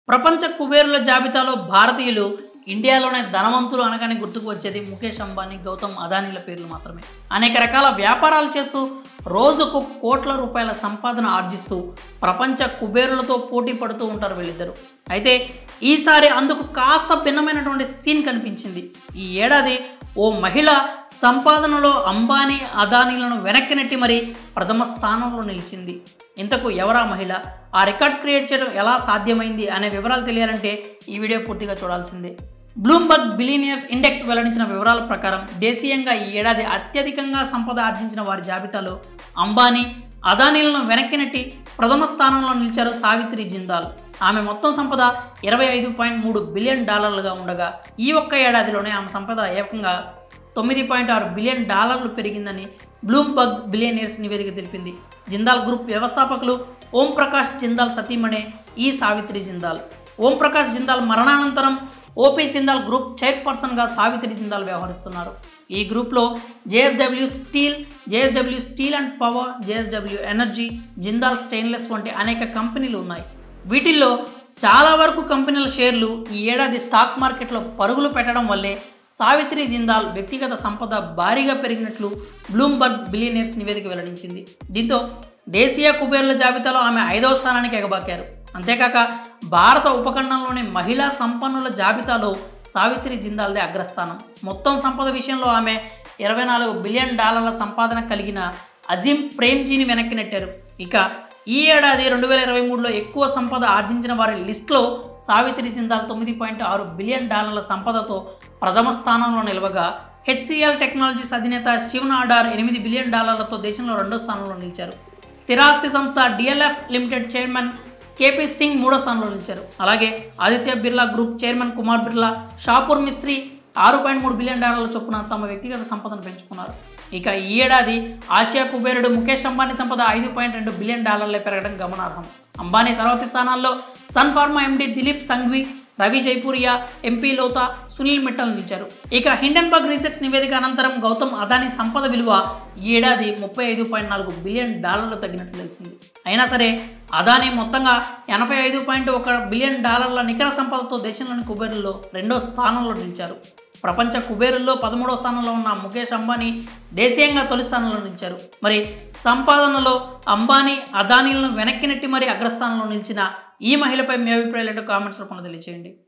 ప్రపంచ కుబేరుల జాబితాలో భారతీయులు ఇండియాలోనే ధనవంతులు అనగానే గుర్తుకు వచ్చేది ముఖేష్ అంబానీ గౌతమ్ అదానీల పేర్లు మాత్రమే అనేక రకాల వ్యాపారాలు చేస్తూ రోజుకు కోట్ల రూపాయల సంపాదన ఆర్జిస్తూ ప్రపంచ కుబేరులతో పోటీ పడుతూ ఉంటారు వీళ్ళిద్దరు అయితే ఈసారి అందుకు కాస్త భిన్నమైనటువంటి సీన్ కనిపించింది ఈ ఏడాది ఓ మహిళ సంపాదనలో అంబానీ అదానీలను వెనక్కి నెట్టి మరి ప్రథమ స్థానంలో నిలిచింది ఇంతకు ఎవరా మహిళ ఆ రికార్డ్ క్రియేట్ చేయడం ఎలా సాధ్యమైంది అనే వివరాలు తెలియాలంటే ఈ వీడియో పూర్తిగా చూడాల్సిందే బ్లూంబర్గ్ బిలీనియర్స్ ఇండెక్స్ వెల్లడించిన వివరాల ప్రకారం దేశీయంగా ఈ ఏడాది అత్యధికంగా సంపద ఆర్జించిన వారి జాబితాలో అంబానీ అదానీలను వెనక్కి నెట్టి ప్రథమ స్థానంలో నిలిచారు సావిత్రి జిందాల్ ఆమె మొత్తం సంపద ఇరవై ఐదు పాయింట్ మూడు బిలియన్ డాలర్లుగా ఉండగా ఈ ఒక్క ఏడాదిలోనే ఆమె సంపద ఏకంగా తొమ్మిది పాయింట్ ఆరు బిలియన్ డాలర్లు పెరిగిందని బ్లూంబర్గ్ బిలియనీర్స్ నివేదిక తెలిపింది జిందాల్ గ్రూప్ వ్యవస్థాపకులు ఓం ప్రకాష్ జిందాల్ సతీమణే ఈ సావిత్రి జిందాల్ ఓం ప్రకాష్ జిందాల్ మరణానంతరం ఓపీ జిందాల్ గ్రూప్ చైర్పర్సన్గా సావిత్రి జిందాల్ వ్యవహరిస్తున్నారు ఈ గ్రూప్లో JSW steel JSW steel and power JSW energy Jindal stainless వంటి అనేక కంపెనీలు ఉన్నాయి వీటిల్లో చాలా వరకు కంపెనీల షేర్లు ఈ ఏడాది స్టాక్ మార్కెట్లో పరుగులు పెట్టడం వల్లే సావిత్రి జిందాల్ వ్యక్తిగత సంపద భారీగా పెరిగినట్లు బ్లూంబర్గ్ బిలియనీర్స్ నివేదిక వెల్లడించింది దీంతో దేశీయ కుబేర్ల జాబితాలో ఆమె ఐదవ స్థానానికి ఎగబాకారు అంతేకాక భారత ఉపఖండంలోని మహిళా సంపన్నుల జాబితాలో సావిత్రి జిందాల్దే అగ్రస్థానం మొత్తం సంపద విషయంలో ఆమె ఇరవై నాలుగు బిలియన్ డాలర్ల సంపాదన కలిగిన అజీం ప్రేమ్జీని వెనక్కి నెట్టారు ఇక ఈ ఏడాది రెండు వేల ఇరవై మూడులో ఎక్కువ సంపద ఆర్జించిన వారి లిస్టులో సావిత్రి జిందాల్ తొమ్మిది పాయింట్ ఆరు బిలియన్ డాలర్ల సంపదతో ప్రథమ స్థానంలో నిలవగా హెచ్సిఎల్ టెక్నాలజీస్ అధినేత శివన్ ఆడార్ ఎనిమిది బిలియన్ డాలర్లతో దేశంలో రెండో స్థానంలో నిలిచారు స్థిరాస్తి సంస్థ డిఎల్ఎఫ్ లిమిటెడ్ చైర్మన్ కేపీ సింగ్ మూడో స్థానంలో నిలిచారు అలాగే ఆదిత్య బిర్లా గ్రూప్ చైర్మన్ కుమార్ బిర్లా షాపూర్ మిస్త్రి ఆరు పాయింట్ మూడు బిలియన్ డాలర్ల చొప్పున తమ వ్యక్తిగత సంపదను పెంచుకున్నారు ఇక ఈ ఏడాది ఆసియా కుబేరుడు ముఖేష్ అంబానీ సంపద ఐదు పాయింట్ రెండు బిలియన్ డాలర్లే పెరగడం గమనార్హం అంబానీ తర్వాతి స్థానాల్లో సన్ ఫార్మా ఎండి దిలీప్ సంఘ్వి రవి జైపూరియా ఎంపీ లోతా సునీల్ మిట్టల్ నిలిచారు ఇక హిండెన్బర్గ్ రీసెర్చ్ నివేదిక అనంతరం గౌతమ్ అదానీ సంపద విలువ ఈ ఏడాది ముప్పై ఐదు పాయింట్ నాలుగు బిలియన్ డాలర్లు తగ్గినట్లు తెలిసింది అయినా సరే అదానీ మొత్తంగా ఎనభై ఐదు పాయింట్ ఒక బిలియన్ డాలర్ల నికర సంపదతో దేశంలోని కుబేరుల్లో రెండో స్థానంలో నిలిచారు ప్రపంచ కుబేరుల్లో పదమూడో స్థానంలో ఉన్న ముఖేష్ అంబానీ దేశీయంగా తొలి స్థానంలో నిలిచారు మరి సంపాదనలో అంబానీ అదానీలను వెనక్కి నెట్టి మరి అగ్రస్థానంలో నిలిచిన ఈ మహిళపై మీ అభిప్రాయాలు ఏంటో కామెంట్స్ రూపంలో తెలియజేయండి